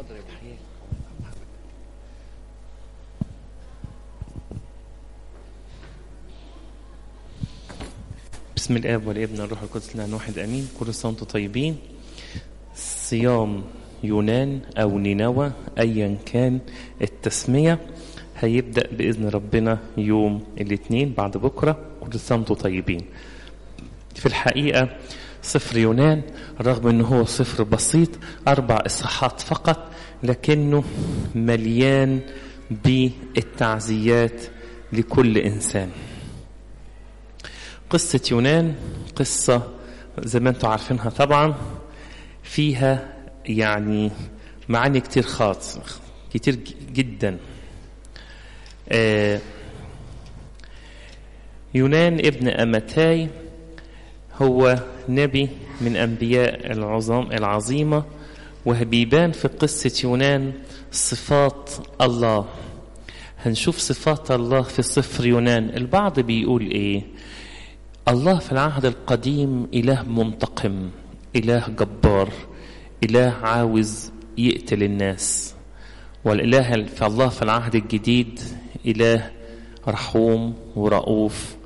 مصادر الحياة بسم الاب والابن والروح القدس الان واحد امين كل سنه وانتم طيبين صيام يونان او نينوى ايا كان التسميه هيبدا باذن ربنا يوم الاثنين بعد بكره كل سنه وانتم طيبين في الحقيقه سفر يونان رغم انه هو سفر بسيط اربع اصحاحات فقط لكنه مليان بالتعزيات لكل انسان قصة يونان قصة زي ما انتم عارفينها طبعا فيها يعني معاني كتير خاص كتير جدا آه يونان ابن أمتاي هو نبي من أنبياء العظام العظيمة وبيبان في قصة يونان صفات الله هنشوف صفات الله في سفر يونان البعض بيقول ايه الله في العهد القديم إله منتقم إله جبار إله عاوز يقتل الناس والإله في الله في العهد الجديد إله رحوم ورؤوف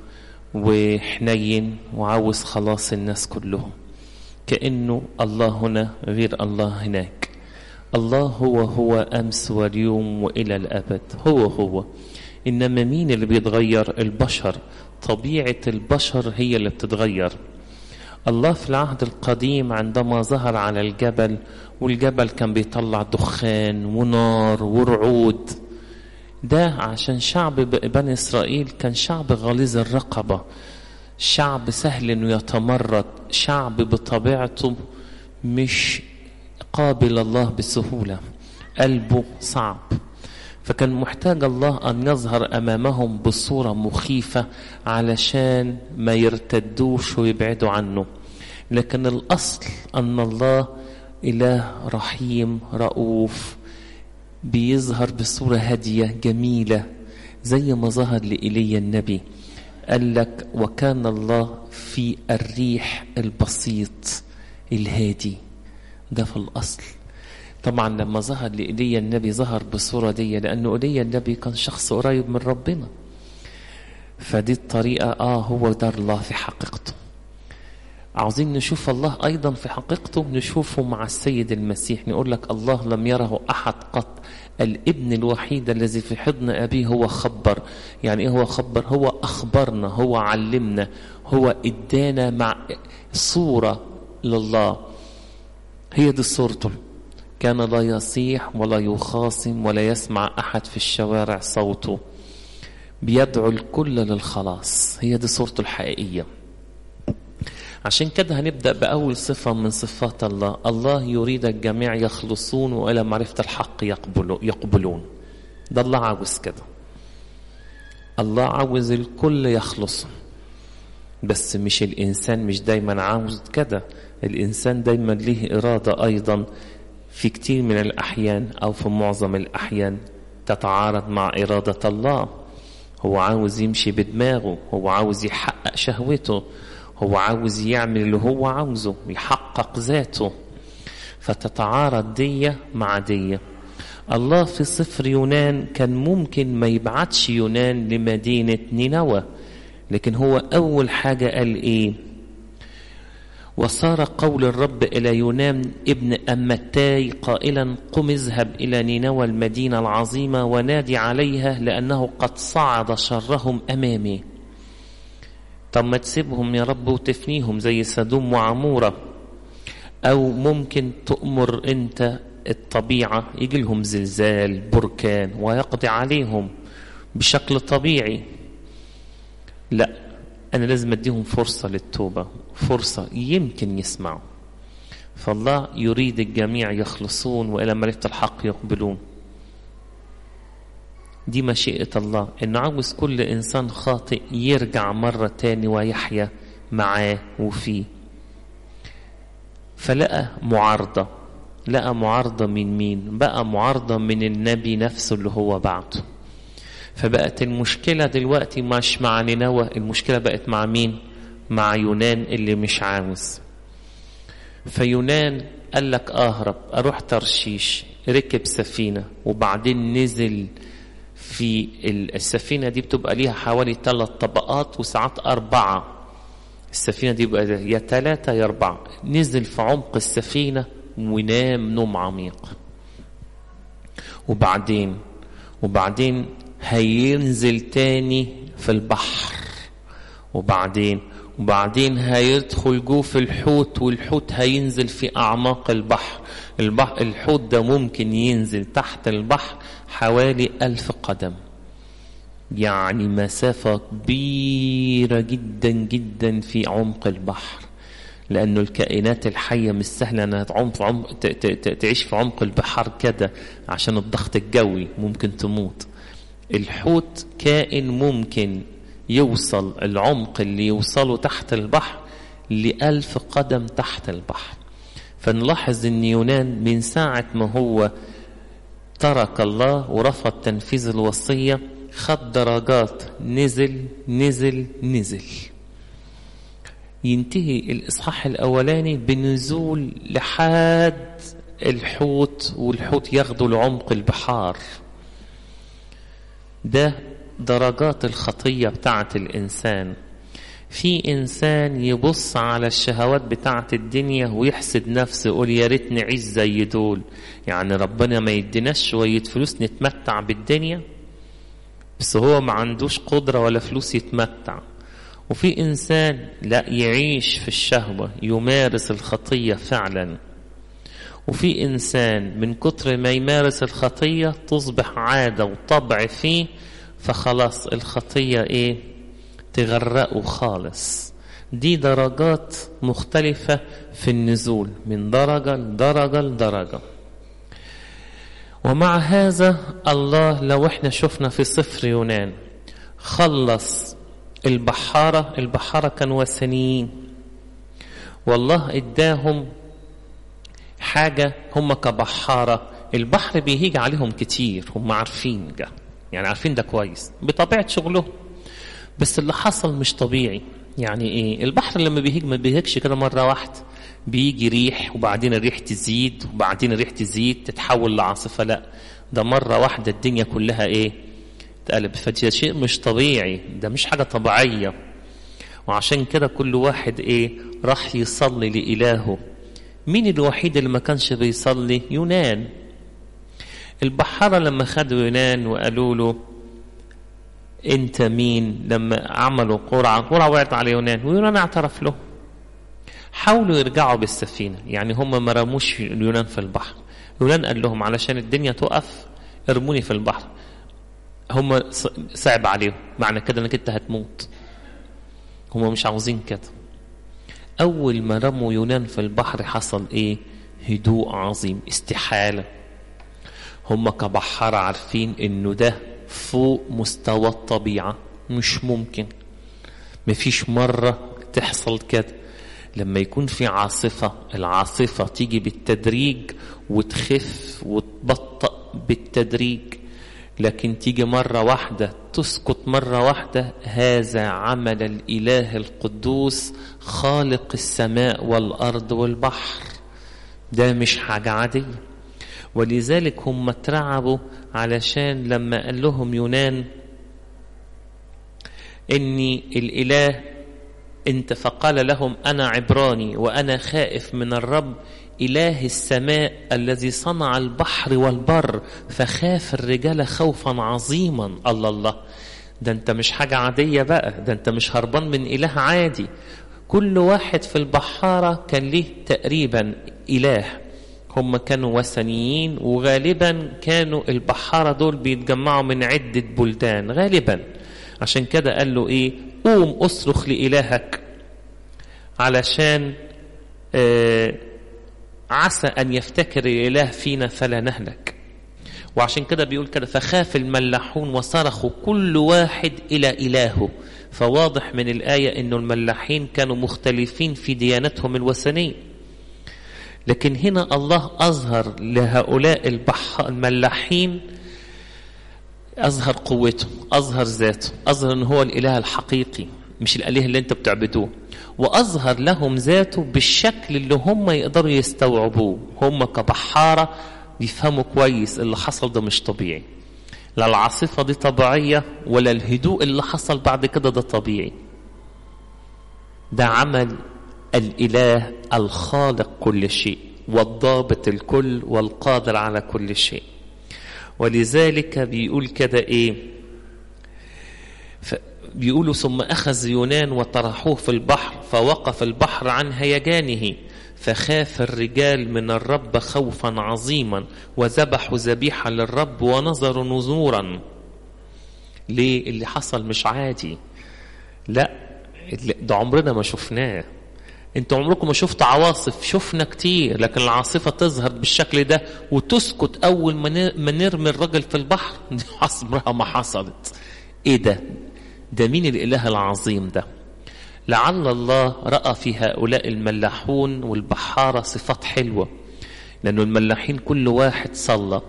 وحنين وعاوز خلاص الناس كلهم كأنه الله هنا غير الله هناك الله هو هو أمس واليوم وإلى الأبد هو هو إنما مين اللي بيتغير البشر طبيعة البشر هي اللي بتتغير الله في العهد القديم عندما ظهر على الجبل والجبل كان بيطلع دخان ونار ورعود ده عشان شعب بني إسرائيل كان شعب غليظ الرقبة شعب سهل انه يتمرد شعب بطبيعته مش قابل الله بسهولة قلبه صعب فكان محتاج الله أن يظهر أمامهم بصورة مخيفة علشان ما يرتدوش ويبعدوا عنه لكن الأصل أن الله إله رحيم رؤوف بيظهر بصورة هادية جميلة زي ما ظهر لإيليا النبي قال لك وكان الله في الريح البسيط الهادي ده في الأصل طبعا لما ظهر لإيليا النبي ظهر بالصورة دي لأنه إيليا النبي كان شخص قريب من ربنا فدي الطريقة آه هو ده الله في حقيقته عاوزين نشوف الله أيضا في حقيقته نشوفه مع السيد المسيح نقول لك الله لم يره أحد قط الابن الوحيد الذي في حضن أبيه هو خبر يعني إيه هو خبر هو أخبرنا هو علمنا هو إدانا مع صورة لله هي دي صورته كان لا يصيح ولا يخاصم ولا يسمع أحد في الشوارع صوته بيدعو الكل للخلاص هي دي صورته الحقيقية عشان كده هنبدأ بأول صفة من صفات الله الله يريد الجميع يخلصون وإلى معرفة الحق يقبلون ده الله عاوز كده الله عاوز الكل يخلص بس مش الإنسان مش دايما عاوز كده الإنسان دايما له إرادة أيضا في كتير من الأحيان أو في معظم الأحيان تتعارض مع إرادة الله هو عاوز يمشي بدماغه هو عاوز يحقق شهوته هو عاوز يعمل اللي هو عاوزه يحقق ذاته فتتعارض دية مع دية الله في سفر يونان كان ممكن ما يبعتش يونان لمدينة نينوى لكن هو أول حاجة قال إيه وصار قول الرب إلى يونان ابن أمتاي قائلا قم اذهب إلى نينوى المدينة العظيمة ونادي عليها لأنه قد صعد شرهم أمامي طب ما تسيبهم يا رب وتفنيهم زي سدوم وعمورة أو ممكن تؤمر أنت الطبيعة يجي لهم زلزال بركان ويقضي عليهم بشكل طبيعي لا أنا لازم أديهم فرصة للتوبة فرصة يمكن يسمعوا فالله يريد الجميع يخلصون وإلى معرفة الحق يقبلون دي مشيئة الله إنه عاوز كل إنسان خاطئ يرجع مرة تاني ويحيا معاه وفيه فلقى معارضة لقى معارضة من مين بقى معارضة من النبي نفسه اللي هو بعته فبقت المشكلة دلوقتي مش مع نينوى المشكلة بقت مع مين مع يونان اللي مش عاوز فيونان قال لك اهرب اروح ترشيش ركب سفينة وبعدين نزل في السفينة دي بتبقى ليها حوالي ثلاث طبقات وساعات أربعة السفينة دي بقى يا ثلاثة يا أربعة نزل في عمق السفينة ونام نوم عميق وبعدين وبعدين هينزل تاني في البحر وبعدين وبعدين هيدخل جوه الحوت والحوت هينزل في أعماق البحر البحر الحوت ده ممكن ينزل تحت البحر حوالي ألف قدم يعني مسافة كبيرة جدا جدا في عمق البحر لأنه الكائنات الحية مش سهلة أنها تعوم في عمق تعيش في عمق البحر كده عشان الضغط الجوي ممكن تموت الحوت كائن ممكن يوصل العمق اللي يوصله تحت البحر لألف قدم تحت البحر فنلاحظ أن يونان من ساعة ما هو ترك الله ورفض تنفيذ الوصية خد درجات نزل نزل نزل ينتهي الإصحاح الأولاني بنزول لحد الحوت والحوت ياخده لعمق البحار ده درجات الخطية بتاعة الإنسان في إنسان يبص على الشهوات بتاعة الدنيا ويحسد نفسه يقول يا ريت نعيش زي دول يعني ربنا ما يديناش شوية فلوس نتمتع بالدنيا بس هو ما عندوش قدرة ولا فلوس يتمتع وفي إنسان لا يعيش في الشهوة يمارس الخطية فعلا وفي إنسان من كتر ما يمارس الخطية تصبح عادة وطبع فيه فخلاص الخطية إيه تغرقه خالص دي درجات مختلفة في النزول من درجة لدرجة لدرجة ومع هذا الله لو احنا شفنا في سفر يونان خلص البحارة البحارة كانوا وثنيين والله اداهم حاجة هم كبحارة البحر بيهيج عليهم كتير هم عارفين ده يعني عارفين ده كويس بطبيعة شغلهم بس اللي حصل مش طبيعي يعني ايه البحر لما بيهيج ما بيهيجش كده مرة واحدة بيجي ريح وبعدين الريح تزيد وبعدين الريح تزيد تتحول لعاصفة لا ده مرة واحدة الدنيا كلها ايه تقلب فده شيء مش طبيعي ده مش حاجة طبيعية وعشان كده كل واحد ايه راح يصلي لإلهه مين الوحيد اللي ما كانش بيصلي يونان البحارة لما خدوا يونان وقالوا له انت مين لما عملوا قرعة قرعة وقعت على يونان ويونان اعترف له حاولوا يرجعوا بالسفينة يعني هم ما رموش اليونان في البحر يونان قال لهم علشان الدنيا تقف ارموني في البحر هم صعب عليهم معنى كده انك انت هتموت هم مش عاوزين كده اول ما رموا يونان في البحر حصل ايه هدوء عظيم استحالة هم كبحارة عارفين انه ده فوق مستوى الطبيعة مش ممكن مفيش مرة تحصل كده لما يكون في عاصفة العاصفة تيجي بالتدريج وتخف وتبطأ بالتدريج لكن تيجي مرة واحدة تسقط مرة واحدة هذا عمل الإله القدوس خالق السماء والأرض والبحر ده مش حاجة عادية ولذلك هم اترعبوا علشان لما قال لهم يونان إني الإله انت فقال لهم أنا عبراني وأنا خائف من الرب إله السماء الذي صنع البحر والبر فخاف الرجال خوفا عظيما الله الله ده انت مش حاجة عادية بقى ده انت مش هربان من إله عادي كل واحد في البحارة كان ليه تقريبا إله هم كانوا وثنيين وغالبا كانوا البحارة دول بيتجمعوا من عدة بلدان غالبا عشان كده قال له ايه قوم اصرخ لإلهك علشان آه عسى أن يفتكر الإله فينا فلا نهلك وعشان كده بيقول كده فخاف الملاحون وصرخوا كل واحد إلى إلهه فواضح من الآية أنه الملاحين كانوا مختلفين في ديانتهم الوثنية لكن هنا الله أظهر لهؤلاء البح... الملاحين أظهر قوته أظهر ذاته أظهر أنه هو الإله الحقيقي مش الآله اللي أنت بتعبدوه وأظهر لهم ذاته بالشكل اللي هم يقدروا يستوعبوه هم كبحارة بيفهموا كويس اللي حصل ده مش طبيعي لا العاصفة دي طبيعية ولا الهدوء اللي حصل بعد كده ده طبيعي ده عمل الإله الخالق كل شيء والضابط الكل والقادر على كل شيء ولذلك بيقول كده ايه بيقولوا ثم أخذ يونان وطرحوه في البحر فوقف البحر عن هيجانه فخاف الرجال من الرب خوفا عظيما وذبحوا ذبيحة للرب ونظروا نذورا ليه اللي حصل مش عادي لا ده عمرنا ما شفناه انتوا عمركم ما شفتوا عواصف شفنا كتير لكن العاصفة تظهر بالشكل ده وتسكت أول ما نرمي الرجل في البحر دي عمرها ما حصلت ايه ده ده مين الإله العظيم ده لعل الله رأى في هؤلاء الملاحون والبحارة صفات حلوة لأنه الملاحين كل واحد صلى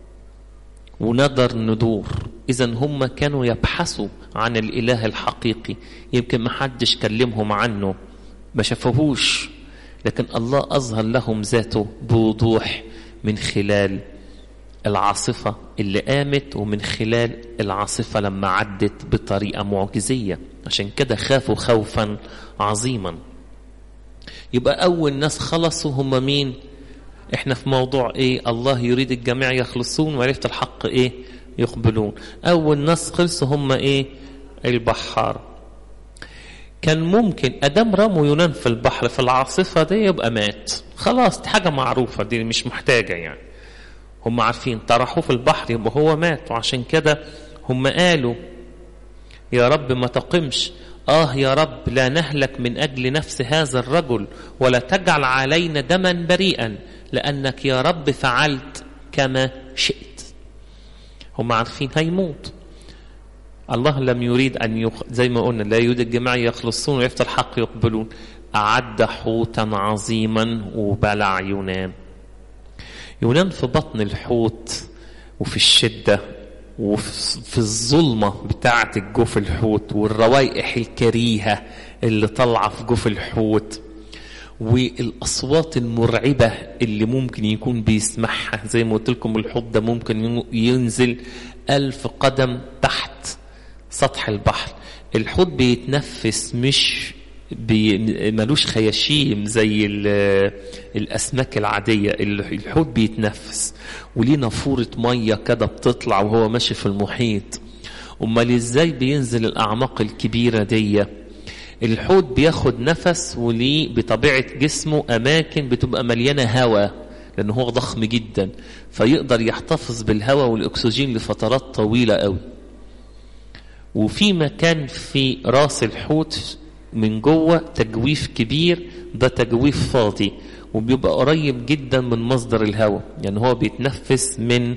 ونذر ندور إذا هم كانوا يبحثوا عن الإله الحقيقي يمكن ما حدش كلمهم عنه ما شافوهوش لكن الله أظهر لهم ذاته بوضوح من خلال العاصفة اللي قامت ومن خلال العاصفة لما عدت بطريقة معجزية عشان كده خافوا خوفا عظيما يبقى أول ناس خلصوا هم مين احنا في موضوع ايه الله يريد الجميع يخلصون وعرفت الحق ايه يقبلون أول ناس خلصوا هم ايه البحار كان ممكن أدام رموا يونان في البحر في العاصفة دي يبقى مات خلاص دي حاجة معروفة دي مش محتاجة يعني هم عارفين طرحوه في البحر يبقى هو مات وعشان كده هم قالوا يا رب ما تقمش آه يا رب لا نهلك من أجل نفس هذا الرجل ولا تجعل علينا دما بريئا لأنك يا رب فعلت كما شئت هم عارفين هيموت الله لم يريد أن يخ... زي ما قلنا لا يريد الجماعة يخلصون ويفتح الحق يقبلون أعد حوتا عظيما وبلع يونان يونان في بطن الحوت وفي الشدة وفي الظلمة بتاعة الجوف الحوت والروائح الكريهة اللي طالعة في جوف الحوت والأصوات المرعبة اللي ممكن يكون بيسمعها زي ما قلت لكم الحوت ده ممكن ينزل ألف قدم تحت سطح البحر الحوت بيتنفس مش بي ملوش خياشيم زي الاسماك العاديه الحوت بيتنفس وليه نافوره ميه كده بتطلع وهو ماشي في المحيط امال ازاي بينزل الاعماق الكبيره دي الحوت بياخد نفس وليه بطبيعه جسمه اماكن بتبقى مليانه هواء لانه هو ضخم جدا فيقدر يحتفظ بالهواء والاكسجين لفترات طويله قوي وفي مكان في راس الحوت من جوه تجويف كبير ده تجويف فاضي وبيبقى قريب جدا من مصدر الهواء يعني هو بيتنفس من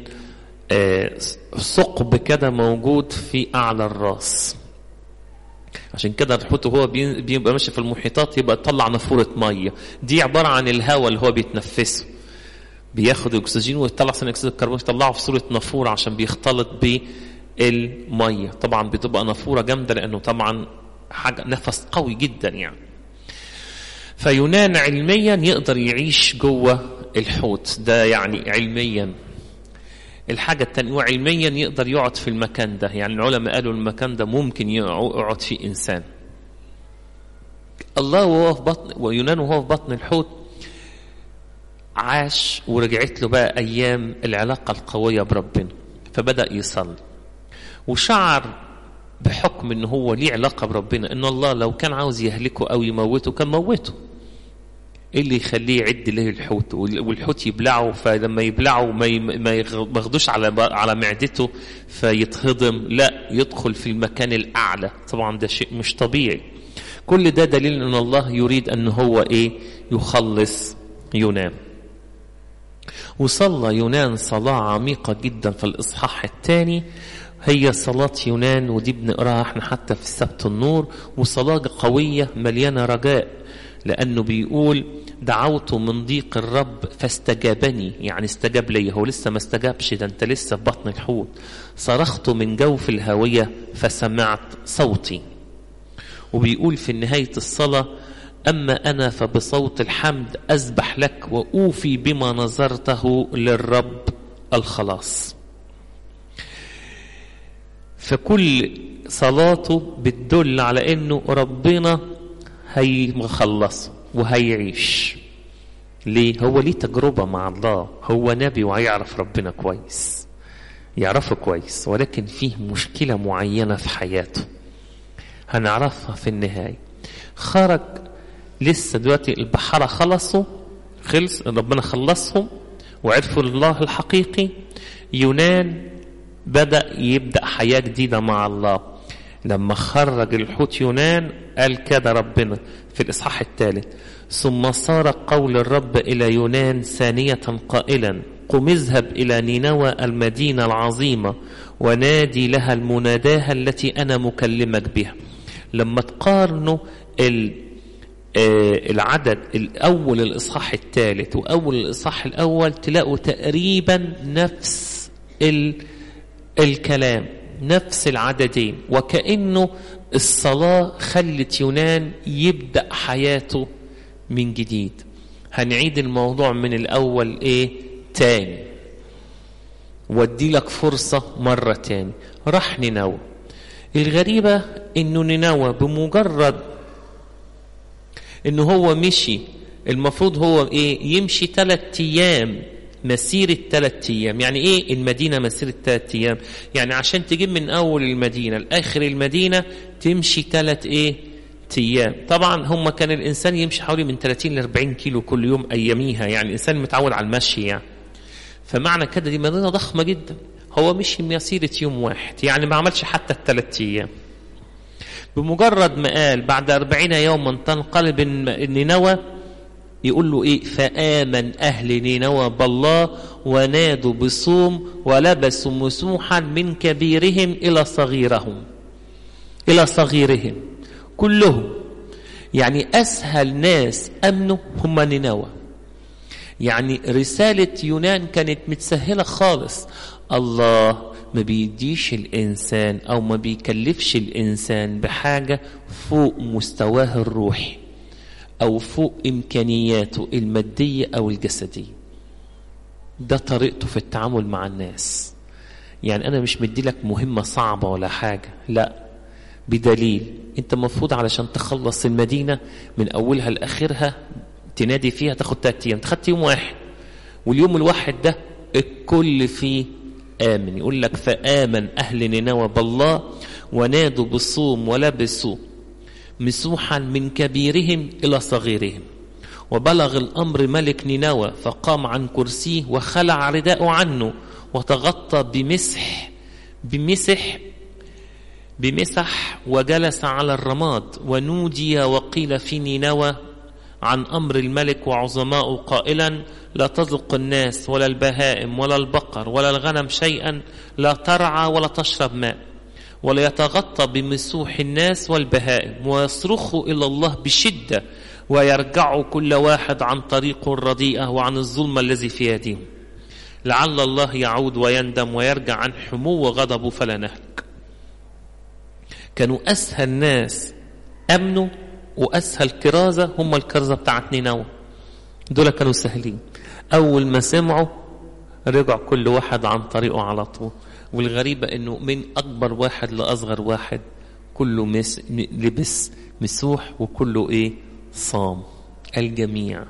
ثقب كده موجود في اعلى الراس عشان كده الحوت وهو بيبقى ماشي في المحيطات يبقى يطلع نافوره ميه دي عباره عن الهواء اللي هو بيتنفسه بياخد اكسجين ويطلع ثاني اكسيد الكربون يطلعه في صوره نافوره عشان بيختلط بالميه طبعا بتبقى نافوره جامده لانه طبعا حاجة نفس قوي جدا يعني فيونان علميا يقدر يعيش جوه الحوت ده يعني علميا الحاجة التانية وعلميا يقدر يقعد في المكان ده يعني العلماء قالوا المكان ده ممكن يقعد فيه إنسان الله وهو في بطن ويونان وهو في بطن الحوت عاش ورجعت له بقى أيام العلاقة القوية بربنا فبدأ يصلي وشعر بحكم ان هو ليه علاقة بربنا ان الله لو كان عاوز يهلكه او يموته كان موته ايه اللي يخليه يعد له الحوت والحوت يبلعه فلما يبلعه ما ما ياخدوش على على معدته فيتهضم لا يدخل في المكان الاعلى طبعا ده شيء مش طبيعي كل ده دليل ان الله يريد ان هو ايه يخلص يونان وصلى يونان صلاة عميقة جدا في الإصحاح الثاني هي صلاة يونان ودي بنقراها احنا حتى في السبت النور وصلاة قوية مليانة رجاء لأنه بيقول دعوت من ضيق الرب فاستجابني يعني استجاب لي هو لسه ما استجابش ده انت لسه في بطن الحوت صرخت من جوف الهاوية فسمعت صوتي وبيقول في نهاية الصلاة أما أنا فبصوت الحمد أسبح لك وأوفي بما نظرته للرب الخلاص فكل صلاته بتدل على أنه ربنا هيخلصه وهيعيش ليه هو ليه تجربة مع الله هو نبي وهيعرف ربنا كويس يعرفه كويس ولكن فيه مشكلة معينة في حياته هنعرفها في النهاية خرج لسه دلوقتي البحارة خلصوا خلص ربنا خلصهم وعرفوا الله الحقيقي يونان بدأ يبدأ حياة جديدة مع الله لما خرج الحوت يونان قال كده ربنا في الإصحاح الثالث ثم صار قول الرب إلى يونان ثانية قائلا قم اذهب إلى نينوى المدينة العظيمة ونادي لها المناداة التي أنا مكلمك بها لما تقارنوا العدد الأول الإصحاح الثالث وأول الإصحاح الأول تلاقوا تقريبا نفس الكلام نفس العددين وكأنه الصلاة خلت يونان يبدأ حياته من جديد هنعيد الموضوع من الأول إيه تاني ودي لك فرصة مرة تاني راح نينوى الغريبة إنه نينوى بمجرد إنه هو مشي المفروض هو إيه يمشي ثلاثة أيام مسيرة ثلاثة أيام يعني إيه المدينة مسيرة ثلاثة أيام يعني عشان تجيب من أول المدينة لآخر المدينة تمشي ثلاث إيه أيام طبعا هم كان الإنسان يمشي حوالي من 30 ل 40 كيلو كل يوم أياميها يعني الإنسان متعود على المشي يعني فمعنى كده دي مدينة ضخمة جدا هو مشي مسيرة يوم واحد يعني ما عملش حتى الثلاث أيام بمجرد ما قال بعد أربعين يوما تنقلب نينوى يقول له إيه فآمن أهل نينوى بالله ونادوا بصوم ولبسوا مسوحا من كبيرهم إلى صغيرهم إلى صغيرهم كلهم يعني أسهل ناس أمنوا هم نينوى يعني رسالة يونان كانت متسهلة خالص الله ما بيديش الإنسان أو ما بيكلفش الإنسان بحاجة فوق مستواه الروحي أو فوق إمكانياته المادية أو الجسدية ده طريقته في التعامل مع الناس يعني أنا مش مدي لك مهمة صعبة ولا حاجة لا بدليل أنت المفروض علشان تخلص المدينة من أولها لآخرها تنادي فيها تاخد تلات أيام تاخد يوم واحد واليوم الواحد ده الكل فيه آمن يقول لك فآمن أهل نينوى بالله ونادوا بالصوم ولبسوا مسوحا من كبيرهم إلى صغيرهم وبلغ الأمر ملك نينوى فقام عن كرسيه وخلع رداءه عنه وتغطى بمسح بمسح بمسح وجلس على الرماد ونودي وقيل في نينوى عن أمر الملك وعظماء قائلا لا تذق الناس ولا البهائم ولا البقر ولا الغنم شيئا لا ترعى ولا تشرب ماء ولا يتغطى بمسوح الناس والبهائم ويصرخوا إلى الله بشدة ويرجعوا كل واحد عن طريقه الرديئة وعن الظلم الذي في يدهم لعل الله يعود ويندم ويرجع عن حمو غضبه فلا نهلك كانوا أسهل ناس أمنوا وأسهل كرازة هم الكرزة بتاعت نينوى دول كانوا سهلين أول ما سمعوا رجع كل واحد عن طريقه على طول والغريبة أنه من أكبر واحد لأصغر واحد كله مس... لبس مسوح وكله إيه صام الجميع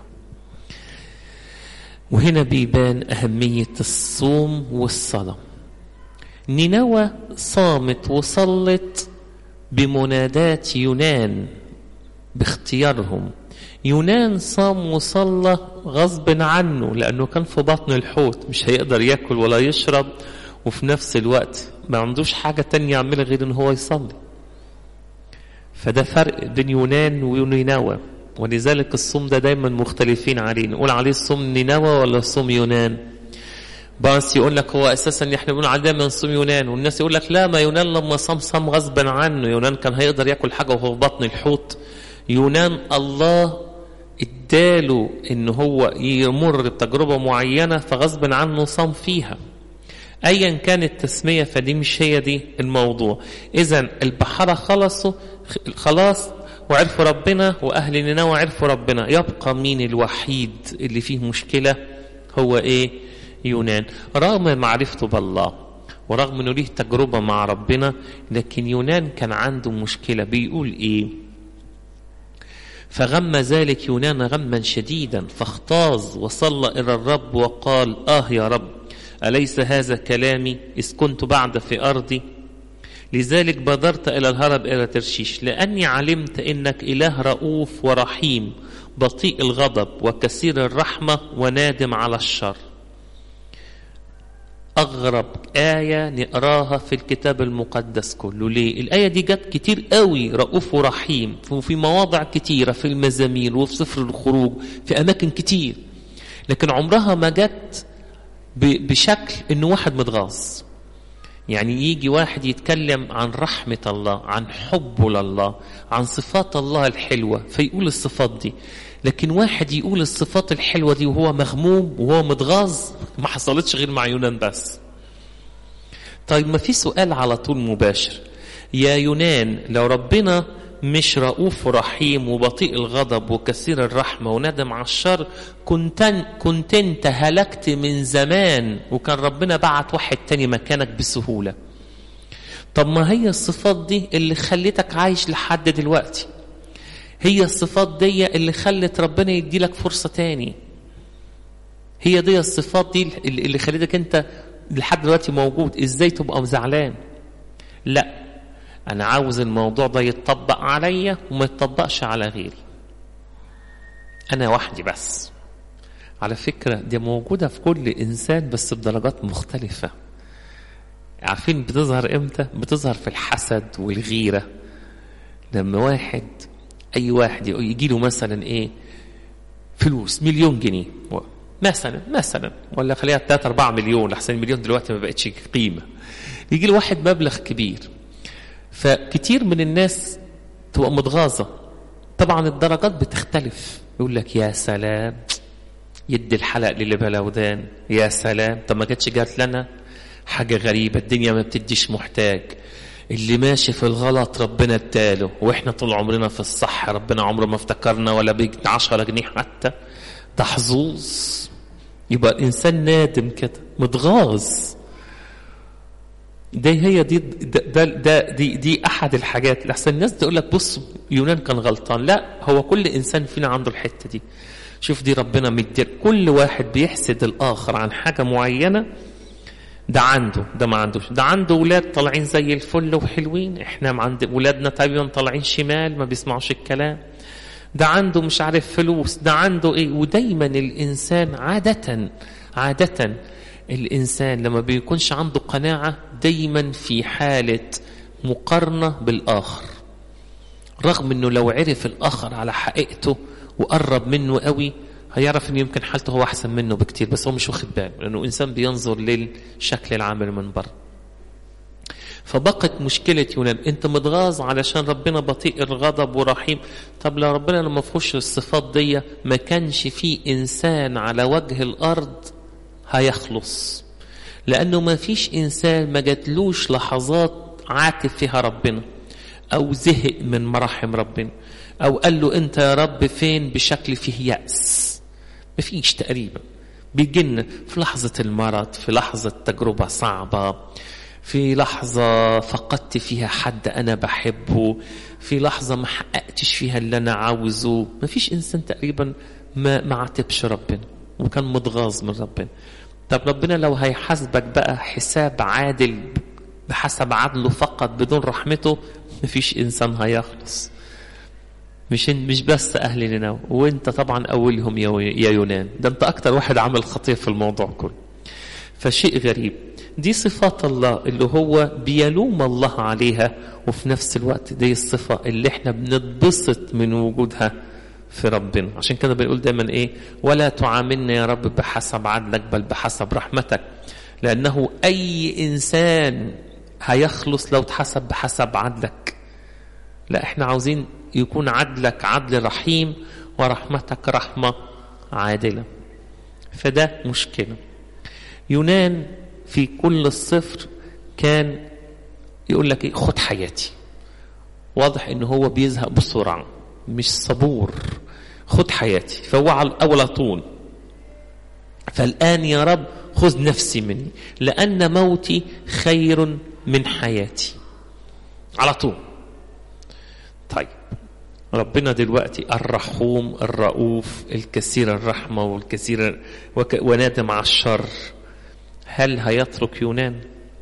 وهنا بيبان أهمية الصوم والصلاة نينوى صامت وصلت بمنادات يونان باختيارهم يونان صام وصلى غصب عنه لأنه كان في بطن الحوت مش هيقدر يأكل ولا يشرب وفي نفس الوقت ما عندوش حاجة تانية يعملها غير ان هو يصلي فده فرق بين يونان ونينوى ولذلك الصوم ده دايما مختلفين عليه نقول عليه صوم نينوى ولا صوم يونان بس يقول لك هو اساسا احنا بنقول عليه دايما صوم يونان والناس يقول لك لا ما يونان لما صام صام غصبا عنه يونان كان هيقدر ياكل حاجه وهو في بطن الحوت يونان الله اداله ان هو يمر بتجربه معينه فغصب عنه صام فيها ايا كانت التسميه فدي مش هي دي الموضوع اذا البحاره خلصوا خلاص وعرفوا ربنا وأهل نينوى عرفوا ربنا يبقى مين الوحيد اللي فيه مشكلة هو إيه يونان رغم معرفته بالله ورغم انه ليه تجربه مع ربنا لكن يونان كان عنده مشكله بيقول ايه فغم ذلك يونان غما شديدا فاختاظ وصلى الى الرب وقال اه يا رب اليس هذا كلامي اذ كنت بعد في ارضي لذلك بادرت الى الهرب الى ترشيش لاني علمت انك اله رؤوف ورحيم بطيء الغضب وكثير الرحمه ونادم على الشر أغرب آية نقراها في الكتاب المقدس كله ليه؟ الآية دي جت كتير قوي رؤوف ورحيم وفي مواضع كتيرة في المزامير وفي سفر الخروج في أماكن كتير لكن عمرها ما جت بشكل إنه واحد متغاظ يعني يجي واحد يتكلم عن رحمة الله عن حبه لله عن صفات الله الحلوة فيقول الصفات دي لكن واحد يقول الصفات الحلوة دي وهو مغموم وهو متغاظ ما حصلتش غير مع يونان بس طيب ما في سؤال على طول مباشر يا يونان لو ربنا مش رؤوف ورحيم وبطيء الغضب وكثير الرحمة وندم على الشر كنت كنت انت هلكت من زمان وكان ربنا بعت واحد تاني مكانك بسهولة طب ما هي الصفات دي اللي خلتك عايش لحد دلوقتي هي الصفات دي اللي خلت ربنا يدي لك فرصة تاني هي دي الصفات دي اللي خلتك انت لحد دلوقتي موجود ازاي تبقى زعلان لا انا عاوز الموضوع ده يتطبق عليا وما يتطبقش على غيري انا وحدي بس على فكرة دي موجودة في كل إنسان بس بدرجات مختلفة عارفين بتظهر إمتى؟ بتظهر في الحسد والغيرة لما واحد اي واحد يجي له مثلا ايه فلوس مليون جنيه مثلا مثلا ولا خليها 3 4 مليون لحسن المليون دلوقتي ما بقتش قيمه يجي له واحد مبلغ كبير فكتير من الناس تبقى متغاظه طبعا الدرجات بتختلف يقول لك يا سلام يدي الحلق للي بلا ودان يا سلام طب ما جاتش جات لنا حاجه غريبه الدنيا ما بتديش محتاج اللي ماشي في الغلط ربنا اداله واحنا طول عمرنا في الصح ربنا عمره ما افتكرنا ولا بيجي 10 جنيه حتى ده حظوظ يبقى الانسان نادم كده متغاظ ده هي دي ده, ده دي دي احد الحاجات لحسن الناس تقول لك بص يونان كان غلطان لا هو كل انسان فينا عنده الحته دي شوف دي ربنا مدير كل واحد بيحسد الاخر عن حاجه معينه ده عنده ده ما عندوش ده عنده ولاد طالعين زي الفل وحلوين احنا عند ولادنا تقريبا طالعين شمال ما بيسمعوش الكلام ده عنده مش عارف فلوس ده عنده ايه ودايما الانسان عادة عادة الانسان لما بيكونش عنده قناعة دايما في حالة مقارنة بالاخر رغم انه لو عرف الاخر على حقيقته وقرب منه قوي هيعرف ان يمكن حالته هو احسن منه بكتير بس هو مش واخد باله لانه انسان بينظر للشكل العامل من بره فبقت مشكلة يونان انت متغاظ علشان ربنا بطيء الغضب ورحيم طب لو ربنا لما فيهوش الصفات دي ما كانش في انسان على وجه الارض هيخلص لانه ما فيش انسان ما جاتلوش لحظات عاتب فيها ربنا او زهق من مراحم ربنا او قال له انت يا رب فين بشكل فيه يأس ما فيش تقريبا بيجن في لحظة المرض في لحظة تجربة صعبة في لحظة فقدت فيها حد أنا بحبه في لحظة ما حققتش فيها اللي أنا عاوزه ما فيش إنسان تقريبا ما ما عاتبش ربنا وكان متغاظ من ربنا طب ربنا لو هيحاسبك بقى حساب عادل بحسب عدله فقط بدون رحمته ما فيش إنسان هيخلص مش مش بس اهل نينوى وانت طبعا اولهم يا يونان ده انت اكتر واحد عمل خطيه في الموضوع كله فشيء غريب دي صفات الله اللي هو بيلوم الله عليها وفي نفس الوقت دي الصفة اللي احنا بنتبسط من وجودها في ربنا عشان كده بيقول دايما ايه ولا تعاملنا يا رب بحسب عدلك بل بحسب رحمتك لأنه أي إنسان هيخلص لو تحسب بحسب عدلك لا احنا عاوزين يكون عدلك عدل رحيم ورحمتك رحمة عادلة فده مشكلة يونان في كل الصفر كان يقول لك ايه خد حياتي واضح ان هو بيزهق بسرعة مش صبور خد حياتي فهو على اول طول فالآن يا رب خذ نفسي مني لأن موتي خير من حياتي على طول طيب ربنا دلوقتي الرحوم الرؤوف الكثير الرحمة والكثير وك... ونادم على الشر هل هيترك يونان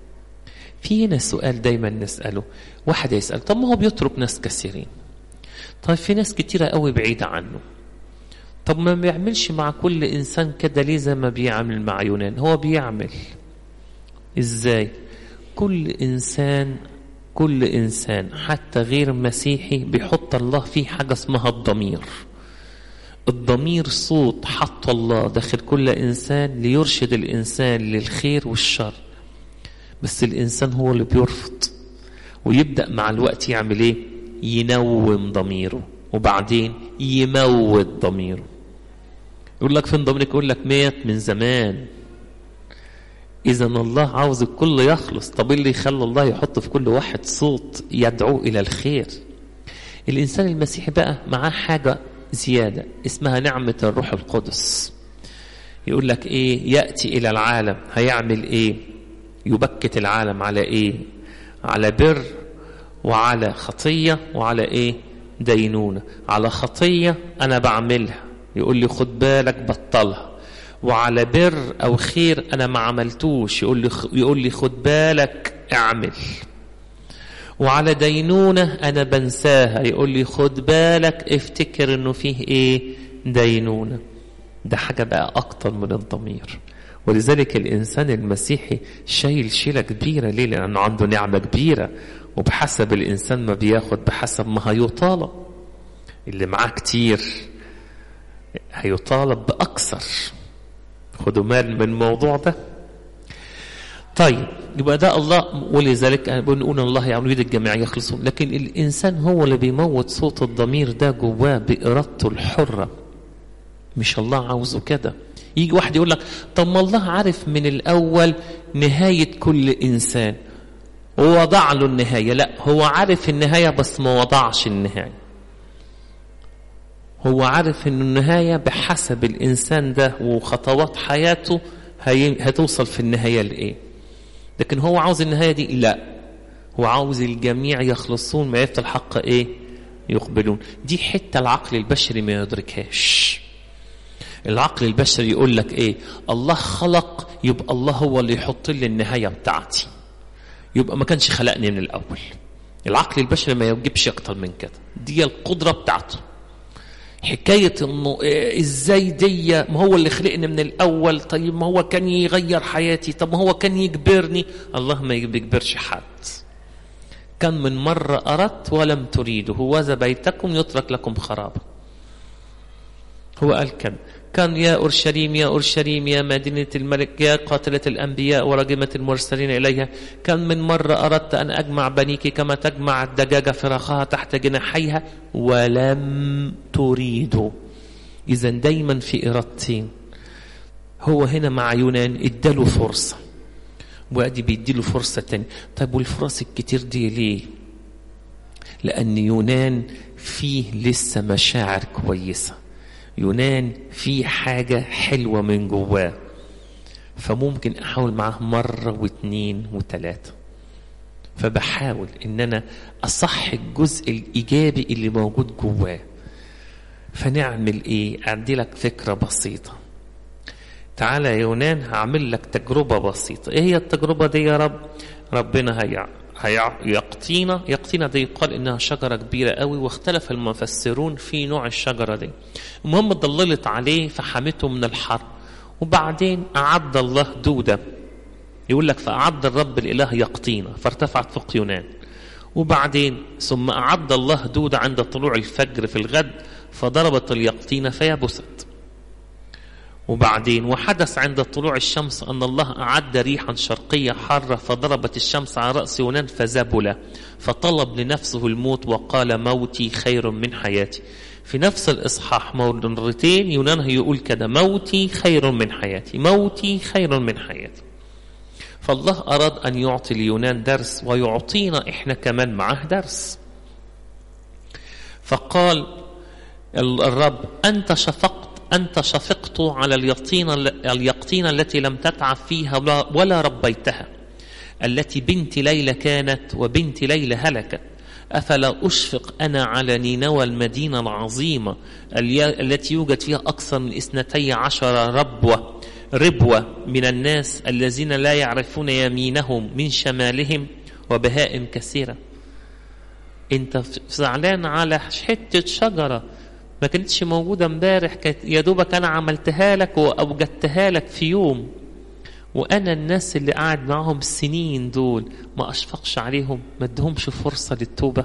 في هنا سؤال دايما نسأله واحد يسأل طب ما هو بيترك ناس كثيرين طيب في ناس كتيرة قوي بعيدة عنه طب ما بيعملش مع كل إنسان كده ليه زي ما بيعمل مع يونان هو بيعمل إزاي كل إنسان كل إنسان حتى غير مسيحي بيحط الله فيه حاجة اسمها الضمير الضمير صوت حط الله داخل كل إنسان ليرشد الإنسان للخير والشر بس الإنسان هو اللي بيرفض ويبدأ مع الوقت يعمل إيه ينوم ضميره وبعدين يموت ضميره يقول لك فين ضميرك يقول لك مات من زمان إذا الله عاوز الكل يخلص طب اللي يخلى الله يحط في كل واحد صوت يدعو إلى الخير الإنسان المسيحي بقى معاه حاجة زيادة اسمها نعمة الروح القدس يقول لك إيه يأتي إلى العالم هيعمل إيه يبكت العالم على إيه على بر وعلى خطية وعلى إيه دينونة على خطية أنا بعملها يقول لي خد بالك بطلها وعلى بر أو خير أنا ما عملتوش يقول لي يقول لي خد بالك اعمل وعلى دينونة أنا بنساها يقول لي خد بالك افتكر إنه فيه إيه دينونة ده حاجة بقى أكتر من الضمير ولذلك الإنسان المسيحي شايل شيلة كبيرة ليه لأنه عنده نعمة كبيرة وبحسب الإنسان ما بياخد بحسب ما هيطالب اللي معاه كتير هيطالب بأكثر خدوا مال من الموضوع ده طيب يبقى ده الله ولذلك بنقول الله يعني يريد الجميع يخلصون لكن الإنسان هو اللي بيموت صوت الضمير ده جواه بإرادته الحرة مش الله عاوزه كده يجي واحد يقول لك طب ما الله عارف من الأول نهاية كل إنسان ووضع له النهاية لا هو عارف النهاية بس ما وضعش النهاية هو عارف ان النهاية بحسب الإنسان ده وخطوات حياته هي... هتوصل في النهاية لإيه لكن هو عاوز النهاية دي لا هو عاوز الجميع يخلصون معرفة الحق إيه يقبلون دي حتة العقل البشري ما يدركهاش العقل البشري يقول لك إيه الله خلق يبقى الله هو اللي يحط لي النهاية بتاعتي يبقى ما كانش خلقني من الأول العقل البشري ما يجيبش أكتر من كده دي القدرة بتاعته حكاية انه ازاي دي ما هو اللي خلقني من الاول طيب ما هو كان يغير حياتي طب ما هو كان يجبرني الله ما بيجبرش حد كان من مرة أردت ولم تريدوا هو بيتكم يترك لكم خرابا هو قال كده كان يا أورشليم يا أورشليم يا مدينة الملك يا قاتلة الأنبياء ورجمة المرسلين إليها كان من مرة أردت أن أجمع بنيك كما تجمع الدجاجة فراخها تحت جناحيها ولم تريدوا إذا دايما في إرادتين هو هنا مع يونان اداله فرصة وادي بيديله فرصة تانية طيب والفرص الكتير دي ليه لأن يونان فيه لسه مشاعر كويسة يونان في حاجة حلوة من جواه فممكن أحاول معاه مرة واثنين وثلاثة فبحاول إن أنا أصح الجزء الإيجابي اللي موجود جواه فنعمل إيه أدي لك فكرة بسيطة تعالى يا يونان هعمل لك تجربة بسيطة إيه هي التجربة دي يا رب ربنا هيع يقطينا يقطينا دي يقال انها شجره كبيره قوي واختلف المفسرون في نوع الشجره دي المهم ضللت عليه فحمته من الحر وبعدين اعد الله دوده يقول لك فاعد الرب الاله يقطينا فارتفعت فوق يونان وبعدين ثم اعد الله دوده عند طلوع الفجر في الغد فضربت اليقطينه فيبست وبعدين وحدث عند طلوع الشمس أن الله أعد ريحا شرقية حارة فضربت الشمس على رأس يونان فزبل فطلب لنفسه الموت وقال موتي خير من حياتي في نفس الإصحاح مرتين يونان يقول كده موتي خير من حياتي موتي خير من حياتي فالله أراد أن يعطي ليونان درس ويعطينا إحنا كمان معه درس فقال الرب أنت شفقت أنت شفقت على اليقطين اليقطين التي لم تتعب فيها ولا ربيتها التي بنت ليلى كانت وبنت ليلى هلكت أفلا أشفق أنا على نينوى المدينة العظيمة التي يوجد فيها أكثر من اثنتي عشر ربوة ربوة من الناس الذين لا يعرفون يمينهم من شمالهم وبهائم كثيرة انت زعلان على حتة شجرة ما كانتش موجودة امبارح كانت يا دوبك أنا عملتها لك وأوجدتها لك في يوم وأنا الناس اللي قاعد معاهم السنين دول ما أشفقش عليهم ما ادهمش فرصة للتوبة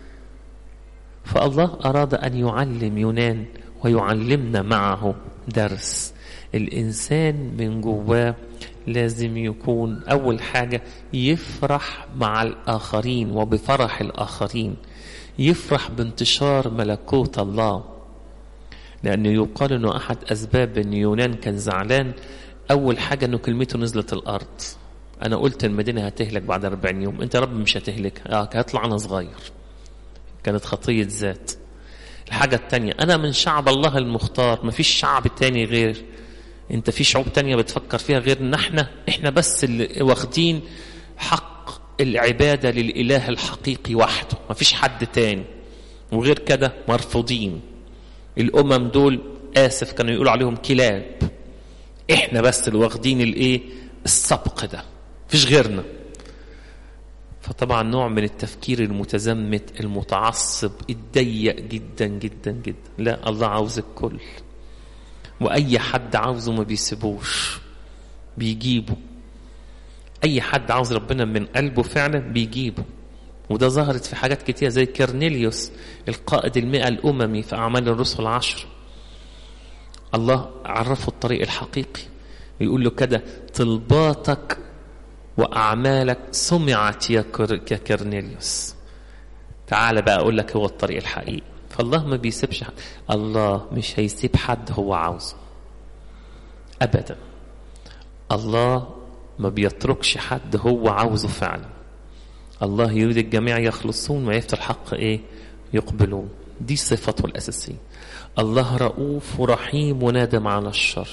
فالله أراد أن يعلم يونان ويعلمنا معه درس الإنسان من جواه لازم يكون أول حاجة يفرح مع الآخرين وبفرح الآخرين يفرح بانتشار ملكوت الله لأنه يقال أنه أحد أسباب أن يونان كان زعلان أول حاجة أنه كلمته نزلت الأرض أنا قلت المدينة هتهلك بعد 40 يوم أنت يا رب مش هتهلك آه هطلع أنا صغير كانت خطية ذات الحاجة التانية أنا من شعب الله المختار مفيش شعب تاني غير أنت في شعوب تانية بتفكر فيها غير إن إحنا إحنا بس اللي واخدين حق العبادة للإله الحقيقي وحده مفيش حد تاني وغير كده مرفوضين الأمم دول آسف كانوا يقولوا عليهم كلاب إحنا بس اللي واخدين الإيه السبق ده مفيش غيرنا فطبعا نوع من التفكير المتزمت المتعصب الضيق جدا جدا جدا لا الله عاوز الكل واي حد عاوزه ما بيسيبوش بيجيبه اي حد عاوز ربنا من قلبه فعلا بيجيبه وده ظهرت في حاجات كتير زي كرنيليوس القائد المئة الأممي في أعمال الرسل العشر الله عرفه الطريق الحقيقي يقول له كده طلباتك وأعمالك سمعت يا كرنيليوس تعال بقى أقول لك هو الطريق الحقيقي فالله ما بيسيبش حد الله مش هيسيب حد هو عاوزه أبدا الله ما بيتركش حد هو عاوزه فعلا الله يريد الجميع يخلصون ويفتح الحق ايه يقبلون دي صفته الأساسية الله رؤوف ورحيم ونادم على الشر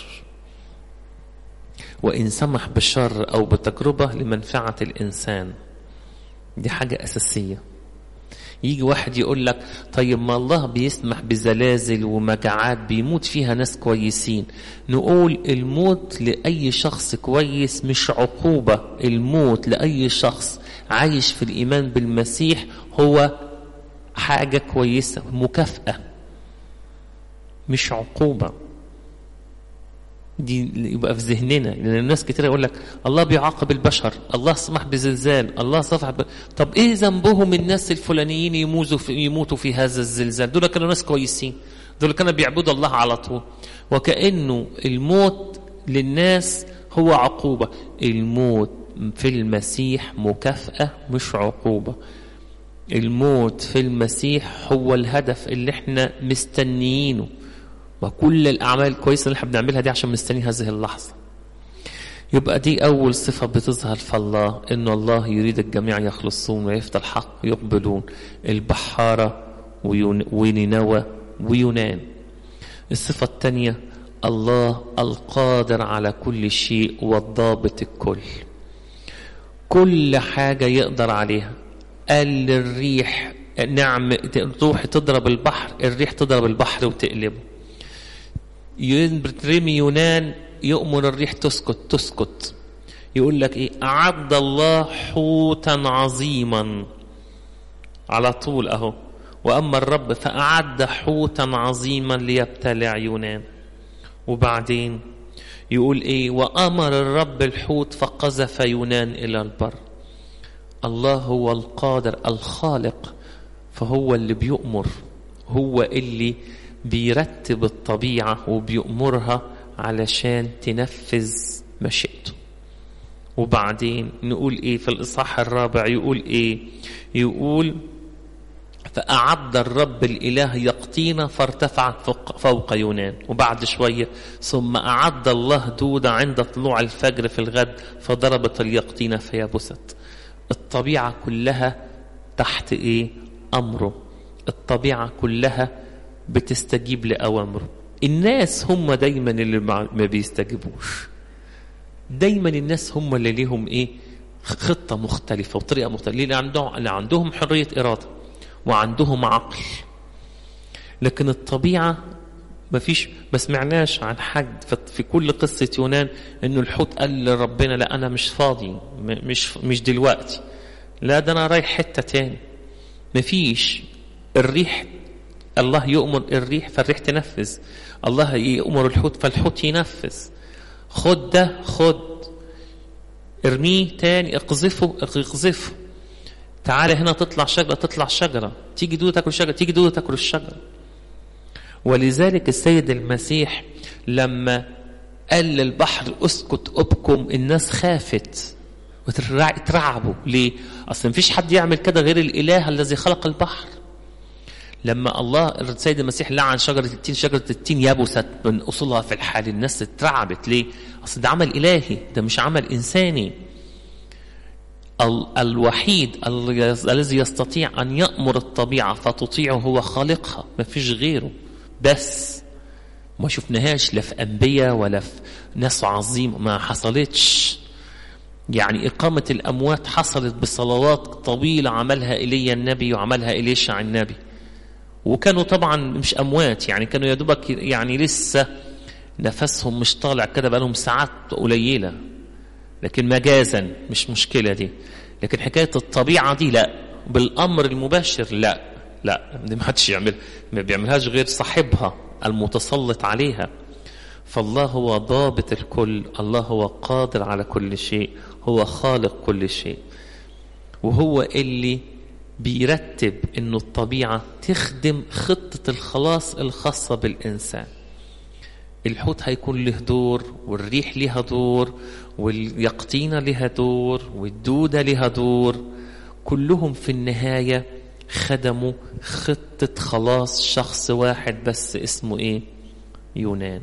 وإن سمح بالشر أو بتجربة لمنفعة الإنسان دي حاجة أساسية يجي واحد يقول لك طيب ما الله بيسمح بزلازل ومجاعات بيموت فيها ناس كويسين نقول الموت لأي شخص كويس مش عقوبة الموت لأي شخص عايش في الإيمان بالمسيح هو حاجة كويسة مكافأة مش عقوبة دي يبقى في ذهننا لان الناس كتير يقول لك الله بيعاقب البشر الله سمح بزلزال الله صفح ب... طب ايه ذنبهم الناس الفلانيين يموتوا في يموتوا في هذا الزلزال دول كانوا ناس كويسين دول كانوا بيعبدوا الله على طول وكانه الموت للناس هو عقوبه الموت في المسيح مكافاه مش عقوبه الموت في المسيح هو الهدف اللي احنا مستنيينه وكل الأعمال الكويسة اللي احنا بنعملها دي عشان مستني هذه اللحظة يبقى دي أول صفة بتظهر في الله إن الله يريد الجميع يخلصون ويفتح الحق ويقبلون البحارة ونينوى ويونان الصفة الثانية الله القادر على كل شيء والضابط الكل كل حاجة يقدر عليها قال للريح نعم تروح تضرب البحر الريح تضرب البحر وتقلبه يرمي يونان يؤمر الريح تسكت تسكت يقول لك ايه اعد الله حوتا عظيما على طول اهو واما الرب فاعد حوتا عظيما ليبتلع يونان وبعدين يقول ايه وامر الرب الحوت فقذف يونان الى البر الله هو القادر الخالق فهو اللي بيؤمر هو اللي بيرتب الطبيعة وبيأمرها علشان تنفذ مشيئته وبعدين نقول ايه في الإصحاح الرابع يقول ايه يقول فأعد الرب الإله يقطين فارتفعت فوق, فوق يونان وبعد شوية ثم أعد الله دودة عند طلوع الفجر في الغد فضربت اليقطين فيبست الطبيعة كلها تحت ايه أمره الطبيعة كلها بتستجيب لأوامره الناس هم دايما اللي ما بيستجيبوش دايما الناس هم اللي ليهم ايه خطة مختلفة وطريقة مختلفة ليه عندهم اللي عندهم حرية إرادة وعندهم عقل لكن الطبيعة ما فيش ما سمعناش عن حد في كل قصة يونان انه الحوت قال لربنا لا انا مش فاضي مش مش دلوقتي لا ده انا رايح حتة تاني ما فيش الريح الله يؤمر الريح فالريح تنفذ الله يؤمر الحوت فالحوت ينفذ خد ده خد ارميه تاني اقذفه اقذفه تعالى هنا تطلع شجرة تطلع شجرة تيجي دودة تاكل شجرة تيجي دودة تاكل الشجرة ولذلك السيد المسيح لما قال للبحر اسكت ابكم الناس خافت وترعبوا ليه اصلا مفيش حد يعمل كده غير الاله الذي خلق البحر لما الله السيد المسيح لعن شجرة التين شجرة التين يبست من أصولها في الحال الناس اترعبت ليه أصل ده عمل إلهي ده مش عمل إنساني ال الوحيد الذي يستطيع أن يأمر الطبيعة فتطيعه هو خالقها ما فيش غيره بس ما شفناهاش لا في أنبياء ولا في ناس عظيم ما حصلتش يعني إقامة الأموات حصلت بصلوات طويلة عملها إيليا النبي وعملها إليشع النبي وكانوا طبعا مش أموات يعني كانوا يا دوبك يعني لسه نفسهم مش طالع كده بقالهم ساعات قليلة لكن مجازا مش مشكلة دي لكن حكاية الطبيعة دي لا بالأمر المباشر لا لا دي ما حدش يعمل ما بيعملهاش غير صاحبها المتسلط عليها فالله هو ضابط الكل الله هو قادر على كل شيء هو خالق كل شيء وهو اللي بيرتب انه الطبيعة تخدم خطة الخلاص الخاصة بالإنسان الحوت هيكون له دور والريح لها دور واليقطينة لها دور والدودة لها دور كلهم في النهاية خدموا خطة خلاص شخص واحد بس اسمه ايه يونان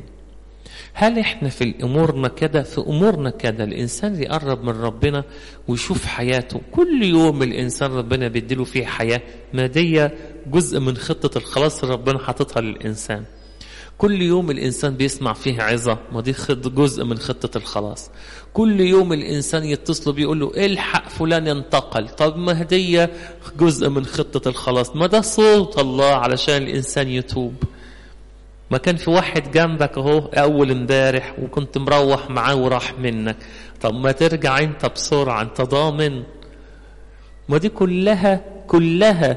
هل احنا في امورنا كده في امورنا كده الانسان يقرب من ربنا ويشوف حياته كل يوم الانسان ربنا بيديله فيه حياه ماديه جزء من خطه الخلاص اللي ربنا حاططها للانسان كل يوم الانسان بيسمع فيه عظه ما دي جزء من خطه الخلاص كل يوم الانسان يتصل بيقول له الحق فلان انتقل طب ما هديه جزء من خطه الخلاص ما ده صوت الله علشان الانسان يتوب ما كان في واحد جنبك اهو اول امبارح وكنت مروح معاه وراح منك طب ما ترجع انت بسرعه انت ضامن ما دي كلها كلها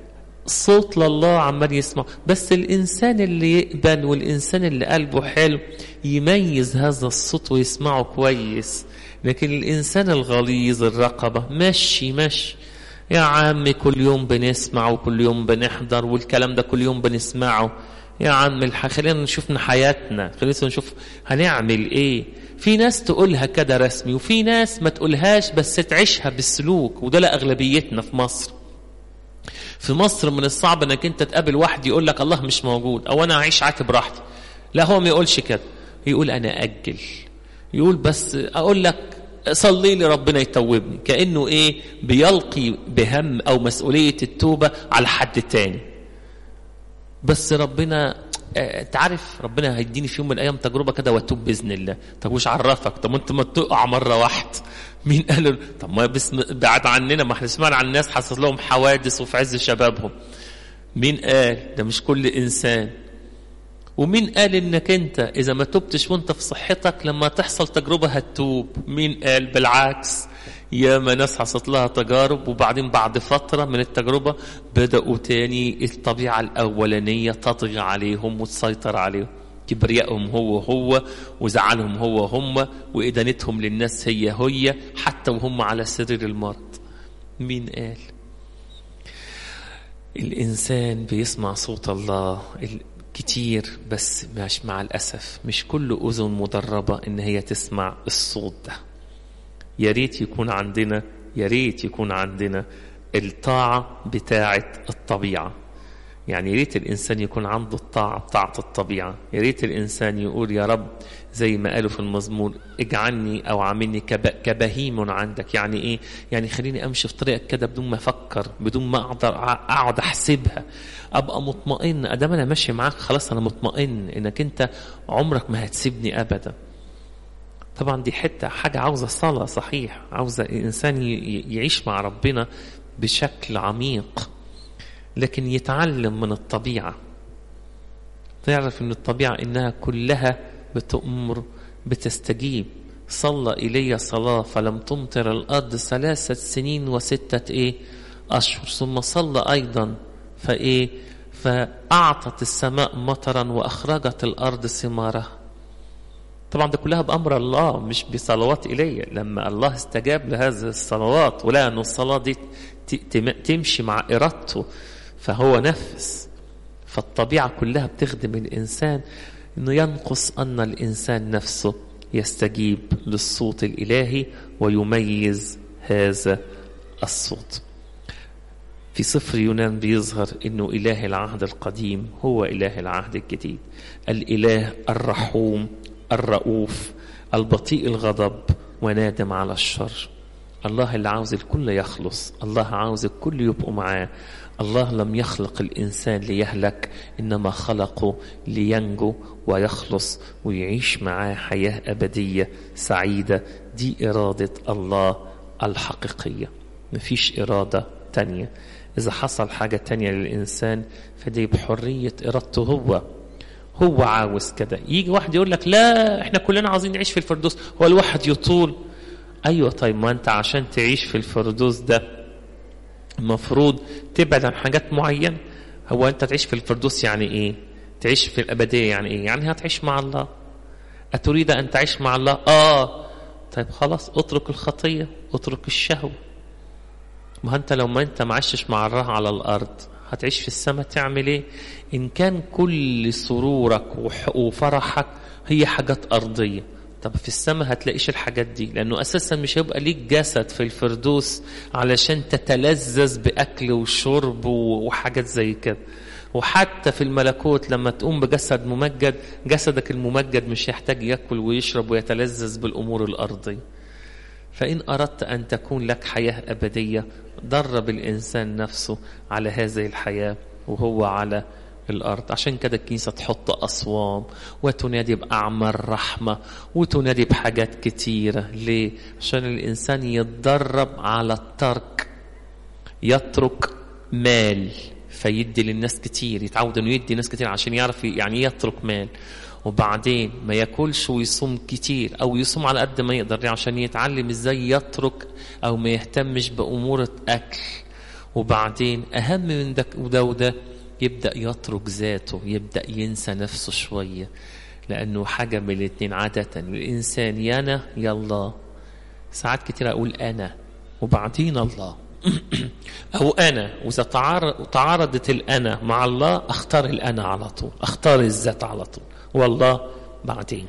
صوت لله عمال يسمع بس الانسان اللي يقبل والانسان اللي قلبه حلو يميز هذا الصوت ويسمعه كويس لكن الانسان الغليظ الرقبه مشي مشي يا عم كل يوم بنسمع وكل يوم بنحضر والكلام ده كل يوم بنسمعه يا عم الح... خلينا نشوف حياتنا خلينا نشوف هنعمل ايه في ناس تقولها كده رسمي وفي ناس ما تقولهاش بس تعيشها بالسلوك وده لا اغلبيتنا في مصر في مصر من الصعب انك انت تقابل واحد يقول لك الله مش موجود او انا اعيش عاتي براحتي لا هو ما يقولش كده يقول انا اجل يقول بس اقول لك صلي لي ربنا يتوبني كانه ايه بيلقي بهم او مسؤوليه التوبه على حد تاني بس ربنا تعرف ربنا هيديني في يوم من الايام تجربه كده واتوب باذن الله طب وش عرفك طب انت ما تقع مره واحده مين قال طب ما بس بعد عننا ما احنا سمعنا عن الناس حصل لهم حوادث وفي عز شبابهم مين قال ده مش كل انسان ومين قال انك انت اذا ما تبتش وانت في صحتك لما تحصل تجربه هتتوب مين قال بالعكس ياما ناس حصلت لها تجارب وبعدين بعد فترة من التجربة بدأوا تاني الطبيعة الأولانية تطغى عليهم وتسيطر عليهم كبريائهم هو هو وزعلهم هو هم وإدانتهم للناس هي هي حتى وهم على سرير المرض مين قال الإنسان بيسمع صوت الله كتير بس مش مع الأسف مش كل أذن مدربة إن هي تسمع الصوت ده يا ريت يكون عندنا يا ريت يكون عندنا الطاعة بتاعة الطبيعة يعني يا ريت الإنسان يكون عنده الطاعة بتاعة الطبيعة يا ريت الإنسان يقول يا رب زي ما قالوا في المزمور اجعلني أو عاملني كب... كبهيم عندك يعني إيه يعني خليني أمشي في طريقك كده بدون ما أفكر بدون ما أقدر أقعد أحسبها أبقى مطمئن أدام أنا ماشي معاك خلاص أنا مطمئن إنك أنت عمرك ما هتسيبني أبدا طبعا دي حتة حاجة عاوزة صلاة صحيح عاوزة الإنسان يعيش مع ربنا بشكل عميق لكن يتعلم من الطبيعة تعرف ان الطبيعة انها كلها بتأمر بتستجيب صلى إلي صلاة فلم تمطر الأرض ثلاثة سنين وستة إيه أشهر ثم صلى أيضا فإيه فأعطت السماء مطرا وأخرجت الأرض ثمارها طبعا ده كلها بأمر الله مش بصلوات إلي لما الله استجاب لهذه الصلوات ولقى أن الصلاة دي تمشي مع إرادته فهو نفس فالطبيعة كلها بتخدم الإنسان أنه ينقص أن الإنسان نفسه يستجيب للصوت الإلهي ويميز هذا الصوت في سفر يونان بيظهر أنه إله العهد القديم هو إله العهد الجديد الإله الرحوم الرؤوف البطيء الغضب ونادم على الشر الله اللي عاوز الكل يخلص الله عاوز الكل يبقوا معاه الله لم يخلق الإنسان ليهلك إنما خلقه لينجو ويخلص ويعيش معاه حياة أبدية سعيدة دي إرادة الله الحقيقية مفيش إرادة تانية إذا حصل حاجة تانية للإنسان فدي بحرية إرادته هو هو عاوز كده يجي واحد يقول لك لا احنا كلنا عاوزين نعيش في الفردوس هو الواحد يطول ايوه طيب ما انت عشان تعيش في الفردوس ده المفروض تبعد عن حاجات معينة هو انت تعيش في الفردوس يعني ايه تعيش في الابدية يعني ايه يعني هتعيش مع الله اتريد ان تعيش مع الله اه طيب خلاص اترك الخطية اترك الشهوة ما انت لو ما انت ما عشتش مع الله على الارض هتعيش في السماء تعمل ايه ان كان كل سرورك وفرحك هي حاجات ارضيه طب في السماء هتلاقيش الحاجات دي لانه اساسا مش هيبقى ليك جسد في الفردوس علشان تتلذذ باكل وشرب وحاجات زي كده وحتى في الملكوت لما تقوم بجسد ممجد جسدك الممجد مش يحتاج ياكل ويشرب ويتلذذ بالامور الارضيه فان اردت ان تكون لك حياه ابديه درب الانسان نفسه على هذه الحياه وهو على الأرض عشان كده الكنيسة تحط أصوام وتنادي بأعمال رحمة وتنادي بحاجات كتيرة ليه؟ عشان الإنسان يتدرب على الترك يترك مال فيدي للناس كتير يتعود انه يدي ناس كتير عشان يعرف يعني يترك مال وبعدين ما ياكلش ويصوم كتير او يصوم على قد ما يقدر عشان يتعلم ازاي يترك او ما يهتمش بامور الاكل وبعدين اهم من ده وده وده يبدأ يترك ذاته يبدأ ينسى نفسه شوية لأنه حاجة من الاتنين عادة الإنسان يا أنا يا الله ساعات كتير أقول أنا وبعدين الله أو أنا وإذا تعارضت الأنا مع الله أختار الأنا على طول أختار الذات على طول والله بعدين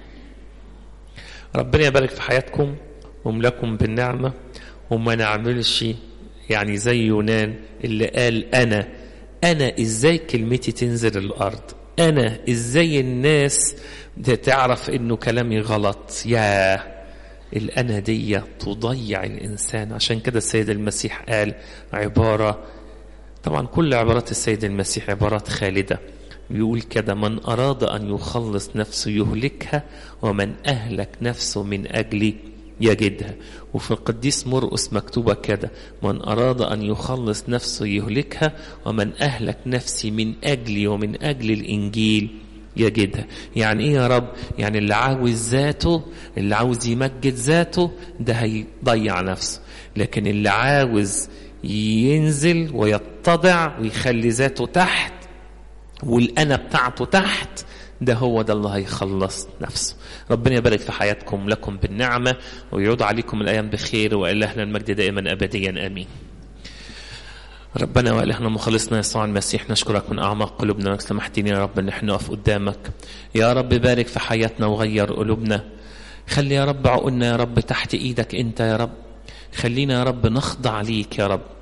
ربنا يبارك في حياتكم وملكم بالنعمة وما نعملش يعني زي يونان اللي قال أنا أنا إزاي كلمتي تنزل الأرض أنا إزاي الناس تعرف إنه كلامي غلط يا الأنا دي تضيع الإنسان عشان كده السيد المسيح قال عبارة طبعا كل عبارات السيد المسيح عبارات خالدة بيقول كده من أراد أن يخلص نفسه يهلكها ومن أهلك نفسه من أجلي يجدها وفي القديس مرقس مكتوبة كده من أراد أن يخلص نفسه يهلكها ومن أهلك نفسي من أجلي ومن أجل الإنجيل يجدها يعني إيه يا رب يعني اللي عاوز ذاته اللي عاوز يمجد ذاته ده هيضيع نفسه لكن اللي عاوز ينزل ويتضع ويخلي ذاته تحت والأنا بتاعته تحت ده هو ده اللي هيخلص نفسه ربنا يبارك في حياتكم لكم بالنعمة ويعود عليكم الأيام بخير وإلهنا المجد دائما أبديا آمين ربنا وإلهنا مخلصنا يسوع المسيح نشكرك من أعماق قلوبنا انك سمحتني يا رب ان احنا نقف قدامك يا رب بارك في حياتنا وغير قلوبنا خلي يا رب عقولنا يا رب تحت ايدك انت يا رب خلينا يا رب نخضع ليك يا رب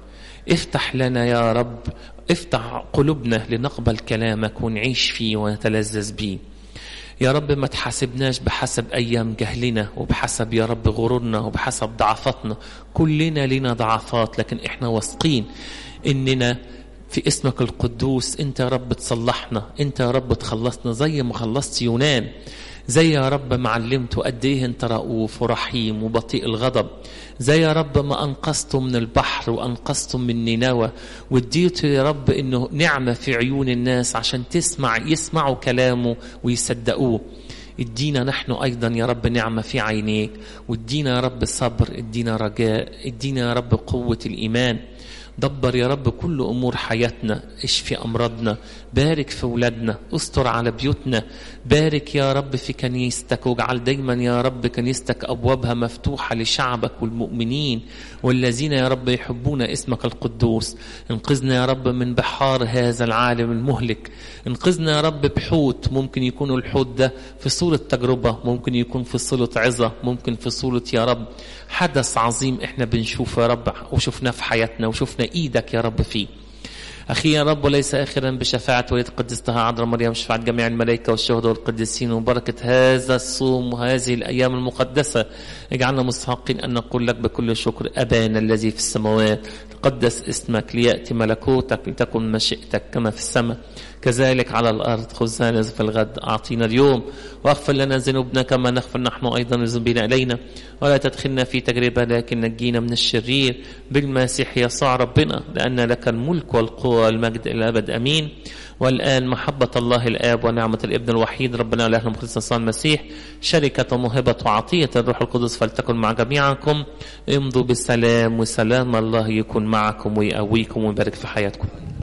افتح لنا يا رب افتح قلوبنا لنقبل كلامك ونعيش فيه ونتلذذ بيه يا رب ما تحاسبناش بحسب أيام جهلنا وبحسب يا رب غرورنا وبحسب ضعفاتنا كلنا لنا ضعفات لكن احنا واثقين اننا في اسمك القدوس انت يا رب تصلحنا انت يا رب تخلصنا زي ما خلصت يونان زي يا رب ما علمته قد ايه انت رؤوف ورحيم وبطيء الغضب زي يا رب ما انقذته من البحر وانقذته من نينوى واديته يا رب انه نعمه في عيون الناس عشان تسمع يسمعوا كلامه ويصدقوه ادينا نحن ايضا يا رب نعمه في عينيك وادينا يا رب صبر ادينا رجاء ادينا يا رب قوه الايمان دبر يا رب كل امور حياتنا اشفي امراضنا بارك في اولادنا استر على بيوتنا بارك يا رب في كنيستك واجعل دايما يا رب كنيستك ابوابها مفتوحه لشعبك والمؤمنين والذين يا رب يحبون اسمك القدوس انقذنا يا رب من بحار هذا العالم المهلك انقذنا يا رب بحوت ممكن يكون الحوت ده في صوره تجربه ممكن يكون في صوره عظه ممكن في صوره يا رب حدث عظيم احنا بنشوفه يا رب وشفناه في حياتنا وشفنا ايدك يا رب فيه أخي يا رب وليس آخرا بشفاعة وليد قدستها عذراء مريم شفاعة جميع الملائكة والشهداء والقديسين وبركة هذا الصوم وهذه الأيام المقدسة اجعلنا مستحقين أن نقول لك بكل شكر أبانا الذي في السماوات تقدس اسمك ليأتي ملكوتك لتكن مشيئتك كما في السماء كذلك على الأرض خذنا في الغد أعطينا اليوم واغفر لنا ذنوبنا كما نغفر نحن أيضا ذنوبنا إلينا ولا تدخلنا في تجربة لكن نجينا من الشرير بالمسيح يسوع ربنا لأن لك الملك والقوة والمجد إلى الأبد أمين والآن محبة الله الآب ونعمة الابن الوحيد ربنا وإلهنا مخلصنا صلى المسيح شركة وموهبة وعطية الروح القدس فلتكن مع جميعكم امضوا بالسلام وسلام الله يكون معكم ويقويكم ويبارك في حياتكم